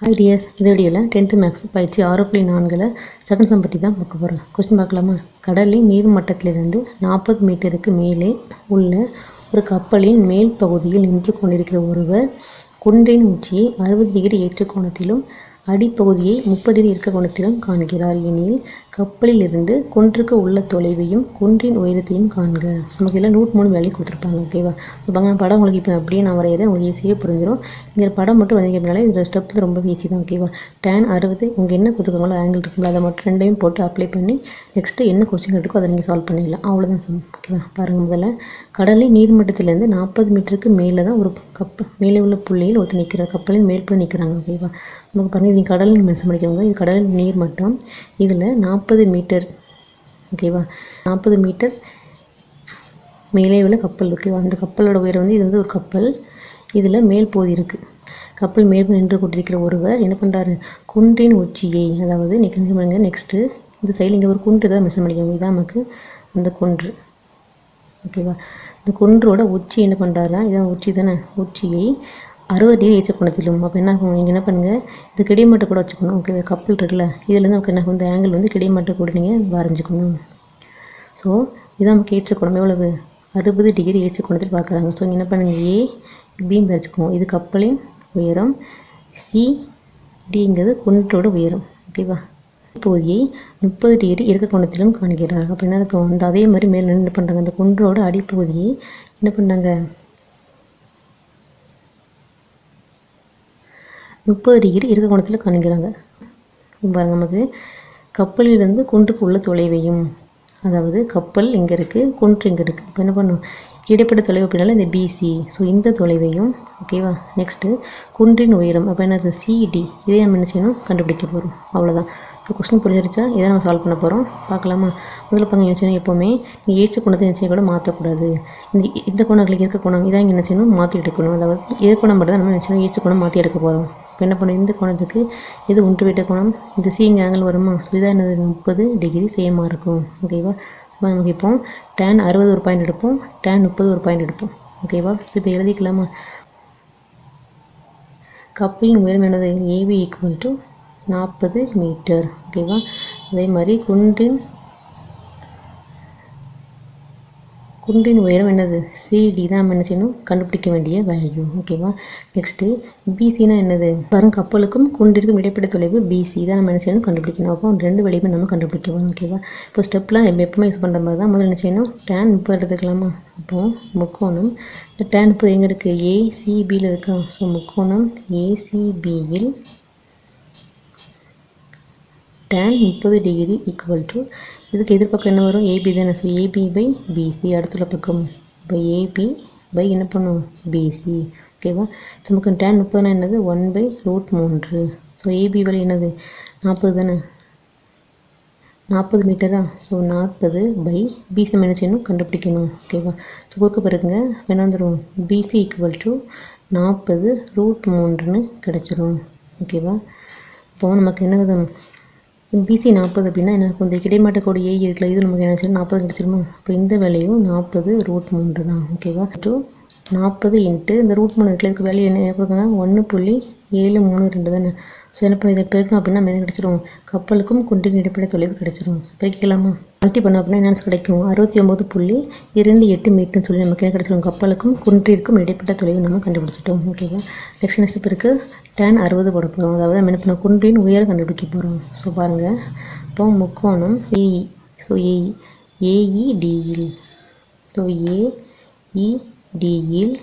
ideas இந்த வீடியோவில் tenth maths பயிற்சி ஆறு புள்ளி நான்கில் செகண்ட் சம் பற்றி தான் பார்க்க போகிறோம் கொஸ்டின் பார்க்கலாமா கடலின் நீர் மட்டத்திலிருந்து நாற்பது மீட்டருக்கு மேலே உள்ள ஒரு கப்பலின் மேல் பகுதியில் நின்று கொண்டிருக்கிற ஒருவர் குன்றின் உச்சியை அறுபது டிகிரி ஏற்ற கோணத்திலும் அடிப்பகுதியை முப்பது டிகிரி இருக்க கோணத்திலும் காண்கிறார் எனில் கப்பலில் இருந்து குன்றுக்கு உள்ள தொலைவையும் குன்றின் உயரத்தையும் காண்க ஸோ நமக்கு எல்லாம் நூட் மூணு வேலையை கொடுத்துருப்பாங்க ஓகேவா ஸோ பாங்க நான் படம் உங்களுக்கு இப்போ அப்படியே நான் வரையிறேன் உங்களுக்கு ஈஸியாக புரிஞ்சிடும் இங்கே படம் மட்டும் வரைக்கிறதுனால இந்த ஸ்டெப் வந்து ரொம்ப ஈஸி தான் ஓகேவா டேன் அறுபது உங்கள் என்ன கொடுத்துருக்காங்களோ ஆங்கிள் இருக்குங்களோ அதை மட்டும் ரெண்டையும் போட்டு அப்ளை பண்ணி நெக்ஸ்ட்டு என்ன கொஸ்டின் இருக்கோ அதை நீங்கள் சால்வ் பண்ணிடலாம் அவ்வளோதான் சம் ஓகேவா பாருங்கள் முதல்ல கடலின் நீர்மட்டத்திலேருந்து நாற்பது மீட்டருக்கு மேலே தான் ஒரு கப்பல் மேலே உள்ள புள்ளியில் ஒருத்தர் நிற்கிற கப்பலின் மேல் போய் நிற்கிறாங்க ஓகேவா நமக்கு பாருங்கள் இது கடலில் மென்ஷன் பண்ணிக்கோங்க இது கடலின் நீர் மட்டம் இதில் நாற்பது மீட்டர் ஓகேவா நாற்பது மீட்டர் மேலே உள்ள கப்பல் ஓகேவா அந்த கப்பலோட உயரம் வந்து இது வந்து ஒரு கப்பல் இதில் மேல் பகுதி இருக்குது கப்பல் மேல் நின்று கொண்டிருக்கிற ஒருவர் என்ன பண்ணுறாரு குன்றின் உச்சியை அதாவது நெக்ஸ்ட் பண்ணுங்க நெக்ஸ்ட்டு இந்த சைடில் இங்கே ஒரு குன்று தான் மென்ஷன் பண்ணிக்கோங்க இதான் நமக்கு அந்த குன்று ஓகேவா இந்த குன்றோட உச்சி என்ன பண்ணுறாருன்னா இதான் உச்சி தானே உச்சியை அறுபது டிகிரி ஏற்ற கோணத்திலும் அப்போ என்ன ஆகும் இங்கே என்ன பண்ணுங்கள் இது கிடைமட்டை கூட வச்சுக்கணும் ஓகேவா கப்பல் இருக்குல்ல இதுலேருந்து நமக்கு என்ன ஆகும் இந்த ஆங்கிள் வந்து கிடைமட்டை கூட நீங்கள் வரைஞ்சிக்கணும் ஸோ இதான் நமக்கு ஏற்ற கோணம் எவ்வளவு அறுபது டிகிரி ஏற்ற கோணத்தில் பார்க்குறாங்க ஸோ இங்கே என்ன பண்ணுங்கள் ஏ பின்னு வச்சுக்குவோம் இது கப்பலின் உயரம் சி டிங்கிறது குன்றோட உயரம் ஓகேவா இப்போதையை முப்பது டிகிரி இருக்க கோணத்திலும் காண்கிறார் அப்போ என்ன அர்த்தம் அந்த அதே மாதிரி மேலே என்ன பண்ணுறாங்க அந்த குன்றோட அடிப்பகுதியை என்ன பண்ணாங்க முப்பது டிகிரி இருக்க கோணத்தில் காண்கிறாங்க பாருங்க நமக்கு கப்பலிலிருந்து குன்றுக்கு உள்ள தொலைவையும் அதாவது கப்பல் இங்கே இருக்குது குன்று இங்கே இருக்குது இப்போ என்ன பண்ணும் இடைப்பட்ட தொலைவு அப்படின்னால இந்த பிசி ஸோ இந்த தொலைவையும் ஓகேவா நெக்ஸ்ட்டு குன்றின் உயரம் அப்போ என்னது சிடி இதே நம்ம என்ன செய்யணும் கண்டுபிடிக்க போகிறோம் அவ்வளோதான் ஸோ கொஸ்டின் புரிஞ்சிருச்சா இதை நம்ம சால்வ் பண்ண போகிறோம் பார்க்கலாமா முதல்ல பங்கு என்ன செய்யணும் எப்போவுமே நீ ஏற்ற குணத்தை என்ன செய்ய கூட மாற்றக்கூடாது இந்த இந்த குணங்களுக்கு இருக்க குணம் இதான் இங்கே என்ன செய்யணும் மாற்றி எடுக்கணும் அதாவது இரு குணம் மட்டும் தான் நம்ம என்ன செய்யணும் ஏற்ற குணம் மாற்றி எடுக்க போகிறோம் இப்போ என்ன பண்ணும் இந்த கோணத்துக்கு இது ஒன்று விட்ட கோணம் இந்த சீங்க ஆங்கிள் வருமா ஸோ இதான் என்னது முப்பது டிகிரி சேமாக இருக்கும் ஓகேவா அப்போ நமக்கு இப்போ டேன் அறுபது ஒரு பாயிண்ட் எடுப்போம் டேன் முப்பது ஒரு பாயிண்ட் எடுப்போம் ஓகேவா ஸோ இப்போ எழுதிக்கலாமா கப்பலின் உயரம் என்னது ஏபி ஈக்குவல் டு நாற்பது மீட்டர் ஓகேவா அதே மாதிரி குன்றின் குன்றின் உயரம் என்னது சிடி தான் நம்ம என்ன செய்யணும் கண்டுபிடிக்க வேண்டிய வேல்யூ ஓகேவா நெக்ஸ்ட்டு பிசினா என்னது வரும் கப்பலுக்கும் குன்றிற்கும் இடைப்பட்ட தொலைவு பிசி தான் நம்ம என்ன செய்யணும் கண்டுபிடிக்கணும் அப்போ ரெண்டு வழியுமே நம்ம கண்டுபிடிக்க வரும் ஓகேவா இப்போ ஸ்டெப்லாம் எப்பவுமே யூஸ் பண்ணுற மாதிரி தான் முதல்ல என்ன செய்யணும் டேன் முப்பது எடுத்துக்கலாமா அப்போ முக்கோணம் இந்த டேன் முப்பது எங்கே இருக்குது ஏசிபியில் இருக்கா ஸோ முக்கோணம் ஏசிபியில் டேன் முப்பது டிகிரி ஈக்குவல் டு இதுக்கு எதிர்பக்கம் என்ன வரும் ஏபி தானே ஸோ ஏபி பை பிசி அடுத்துள்ள பக்கம் இப்போ ஏபி பை என்ன பண்ணும் பிசி ஓகேவா ஸோ நமக்கு டேன் முப்பதுனா என்னது ஒன் பை ரூட் மூன்று ஸோ ஏபி வழி என்னது நாற்பது தானே நாற்பது மீட்டரா ஸோ நாற்பது பை பிசி என்ன செய்யணும் கண்டுபிடிக்கணும் ஓகேவா ஸோ கொடுக்க பிறகுங்க என்ன வந்துடும் பிசி ஈக்குவல் டு நாற்பது ரூட் மூன்றுன்னு கிடச்சிரும் ஓகேவா இப்போ நமக்கு என்னது பிசி நாற்பது அப்படின்னா எனக்கு இந்த கிடைமாட்ட கோடு ஏ இருக்குல்ல இது நமக்கு என்ன செய்யணும் நாற்பது கிடச்சிருமா அப்போ இந்த வேலையும் நாற்பது ரூட் மூன்று தான் ஓகேவா டூ நாற்பது இன்ட்டு இந்த ரூட் மூணு இருக்குல்ல இதுக்கு வேலையை என்ன கொடுக்குங்க ஒன்று புள்ளி ஏழு மூணு ரெண்டு தானே ஸோ என்ன பண்ணி இதை பெருக்கணும் அப்படின்னா என்ன கிடச்சிரும் கப்பலுக்கும் குன்றின் இடைப்பட்ட தொலைவு கிடச்சிரும் ஸோ பெருக்கலாமா மல்டி பண்ண அப்படின்னா என்ன கிடைக்கும் அறுபத்தி ஒம்பது புள்ளி இரண்டு எட்டு மீட்டர்னு சொல்லி நமக்கு என்ன கிடச்சிரும் கப்பலுக்கும் குன்றிற்கும் இடைப்பட்ட தொலைவு நம்ம கண்டுபிடிச்சிட்டோம் ஓகேவா நெக்ஸ்ட் என்ன ஸ்டெப் இருக்குது டேன் அறுபது போட போகிறோம் அதாவது நம்ம என்ன பண்ண குன்றின் உயரம் கண்டுபிடிக்க போகிறோம் ஸோ பாருங்கள் இப்போ முக்கோணம் ஏஇ ஸோ ஏஇ ஏஇடியில் ஸோ ஏஇடியில்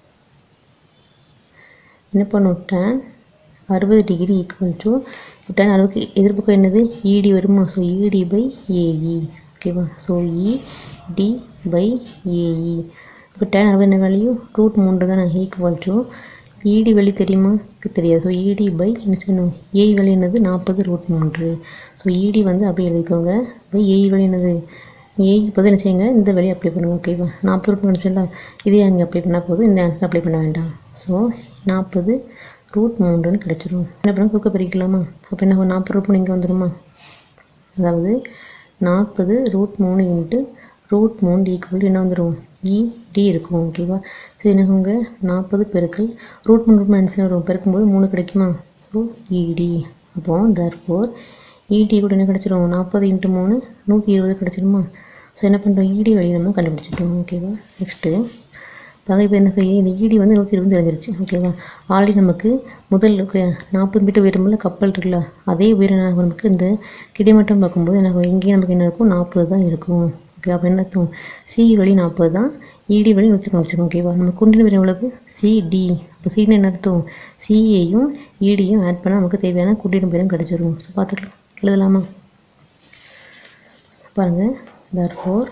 என்ன பண்ணும் டேன் அறுபது டிகிரி ஈக்குவல் டு டேன் அறுபதுக்கு எதிர்பக்கம் என்னது இடி வருமா ஸோ இடி பை ஏஇ ஓகேவா ஸோ இடி பை ஏஇ இப்போ டேன் அறுபது என்ன வேல்யூ ரூட் மூன்று தானே ஈக்குவல் டு இடி வழி தெரியுமா தெரியாது ஸோ இடி பை என்ன செய்யணும் ஏஇ வழி என்னது நாற்பது ரூட் மூன்று ஸோ இடி வந்து அப்படியே எழுதிக்கோங்க பை ஏஇ வழி என்னது ஏக்கு பதில் என்ன செய்யுங்க இந்த வழி அப்ளை பண்ணுங்கள் ஓகேவா நாற்பது ரூட் மூணு இதே அங்கே அப்ளை பண்ணால் போதும் இந்த ஆன்சர் அப்ளை பண்ண வேண்டாம் ஸோ நாற்பது ரூட் மூன்றுன்னு கிடச்சிரும் என்ன பண்ண குறுக்க பிரிக்கலாமா அப்போ என்ன நாற்பது ரூட் மூணு இங்கே வந்துடுமா அதாவது நாற்பது ரூட் மூணு இன்ட்டு ரூட் மூணு ஈக்குவல் என்ன வந்துடும் இடி இருக்கும் ஓகேவா ஸோ என்னங்க நாற்பது பெருக்கல் ரூட் மூணு ரூட் மைனஸ் வரும் பெருக்கும்போது மூணு கிடைக்குமா ஸோ இடி அப்போ தர்ஃபோர் இடி கூட என்ன கிடச்சிரும் நாற்பது இன்ட்டு மூணு நூற்றி இருபது கிடச்சிருமா ஸோ என்ன பண்ணுறோம் இடி வழி நம்ம கண்டுபிடிச்சிட்டோம் ஓகேவா நெக்ஸ்ட்டு பாக இப்போ என்ன செய்ய இந்த ஈடி வந்து நூற்றி இருபது தெரிஞ்சிருச்சு ஓகேவா ஆல்ரெடி நமக்கு முதல் நாற்பது மீட்டர் உயரமுள்ள கப்பல் இருக்குல்ல அதே உயரம் என்ன ஆகும் நமக்கு இந்த கிடைமட்டம் பார்க்கும்போது என்ன ஆகும் இங்கேயே நமக்கு என்ன இருக்கும் நாற்பது தான் இருக்கும் ஓகே அப்போ என்ன அர்த்தம் சி வழி நாற்பது தான் இடி வழி நூற்றி கண்டுபிடிச்சிடும் ஓகேவா நம்ம குண்டின் உயரம் எவ்வளவு சிடி அப்போ சிடி என்ன அர்த்தம் சிஏயும் இடியும் ஆட் பண்ணால் நமக்கு தேவையான குண்டின் உயரம் கிடச்சிரும் ஸோ பார்த்துக்கலாம் எழுதலாமா பாருங்கள் தர்ஃபோர்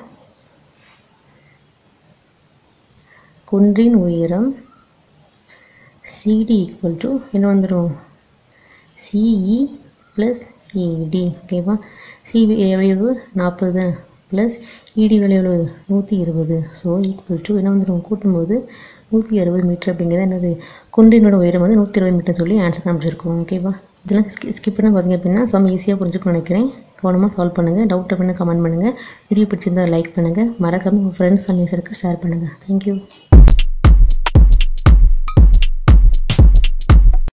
குன்றின் உயரம் சிடி ஈக்குவல் டு என்ன வந்துடும் சிஇ ப்ளஸ் ஏடி ஓகேவா சி எவ்வளவு நாற்பது ப்ளஸ் இடி விலை எவ்வளவு நூற்றி இருபது ஸோ ஈக்குவல் டு என்ன வந்துடும் கூட்டும்போது நூற்றி அறுபது மீட்டர் அப்படிங்கிறது என்னது குன்றினோட உயரம் வந்து நூற்றி இருபது மீட்டர் சொல்லி ஆன்சர் காமிச்சிருக்கோம் ஓகேவா இதெல்லாம் ஸ்கி ஸ்கிப் பண்ண பார்த்தீங்க அப்படின்னா சம் ஈஸியாக புரிஞ்சுக்கணும்னு நினைக்கிறேன் கவனமாக சால்வ் பண்ணுங்கள் டவுட் அப்படின்னா கமெண்ட் பண்ணுங்கள் வீடியோ பிடிச்சிருந்தா லைக் பண்ணுங்கள் மறக்காமல் உங்கள் ஃப்ரெண்ட்ஸ் அண்ட் ஷேர் பண்ணுங்கள் தேங்க்யூ